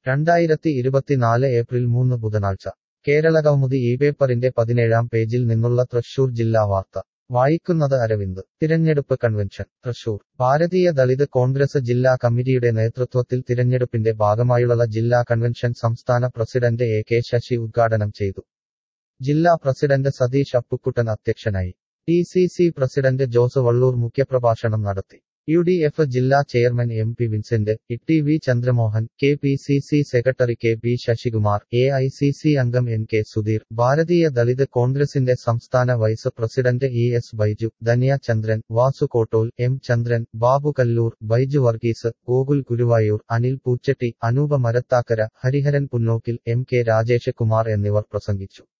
രണ്ടായിരത്തി ഇരുപത്തിനാല് ഏപ്രിൽ മൂന്ന് ബുധനാഴ്ച കേരളകൗമുദി ഈ പേപ്പറിന്റെ പതിനേഴാം പേജിൽ നിന്നുള്ള തൃശൂർ ജില്ലാ വാർത്ത വായിക്കുന്നത് അരവിന്ദ് തിരഞ്ഞെടുപ്പ് കൺവെൻഷൻ തൃശൂർ ഭാരതീയ ദളിത് കോൺഗ്രസ് ജില്ലാ കമ്മിറ്റിയുടെ നേതൃത്വത്തിൽ തിരഞ്ഞെടുപ്പിന്റെ ഭാഗമായുള്ള ജില്ലാ കൺവെൻഷൻ സംസ്ഥാന പ്രസിഡന്റ് എ കെ ശശി ഉദ്ഘാടനം ചെയ്തു ജില്ലാ പ്രസിഡന്റ് സതീഷ് അപ്പുക്കുട്ടൻ അധ്യക്ഷനായി D C C president Jose Vallur മുഖ്യപ്രഭാഷണം നടത്തി യു ഡി എഫ് ജില്ലാ chairman M P Vincent E V Chandramohan K P C C secretary K P Sasikumar A I C C അംഗം എൻ കെ സുധീർ ഭാരതീയ ദളിത് കോൺഗ്രസിന്റെ സംസ്ഥാന vice president E S Baiju Dhanya Chandran Vasu Kottol M Chandran Babu Kallur Baiju Varghese Gokul Guruvayur Anil Poochatti Anupa Marathakkara Hariharan Punnokkil M K Rajesh Kumar എന്നിവർ പ്രസംഗിച്ചു